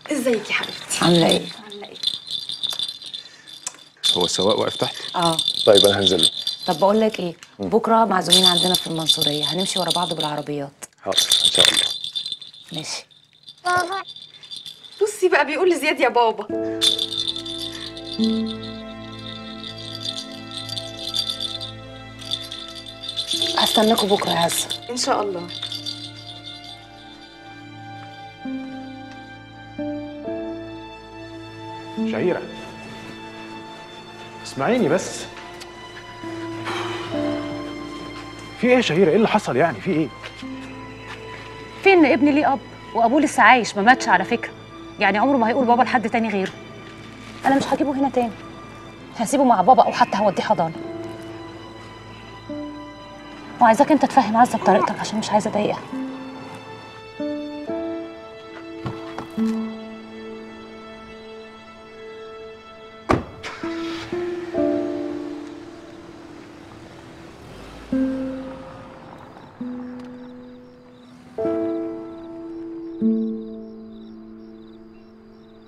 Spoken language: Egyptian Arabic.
ازيك يا حبيبتي عامله ايه عامله ايه هو السواق واقف تحت اه طيب انا هنزل له طب بقول لك ايه بكره معزومين عندنا في المنصوريه هنمشي ورا بعض بالعربيات حاضر ان شاء الله ماشي بابا بصي بقى بيقول لزياد يا بابا هستناكوا بكره يا عزه ان شاء الله شهيرة اسمعيني بس في ايه يا شهيرة ايه اللي حصل يعني في ايه في ان ابني ليه اب وابوه لسه عايش ما ماتش على فكره يعني عمره ما هيقول بابا لحد تاني غيره انا مش هجيبه هنا تاني هسيبه مع بابا او حتى هوديه حضانه وعايزاك انت تفهم عزه بطريقتك عشان مش عايزه اضايقها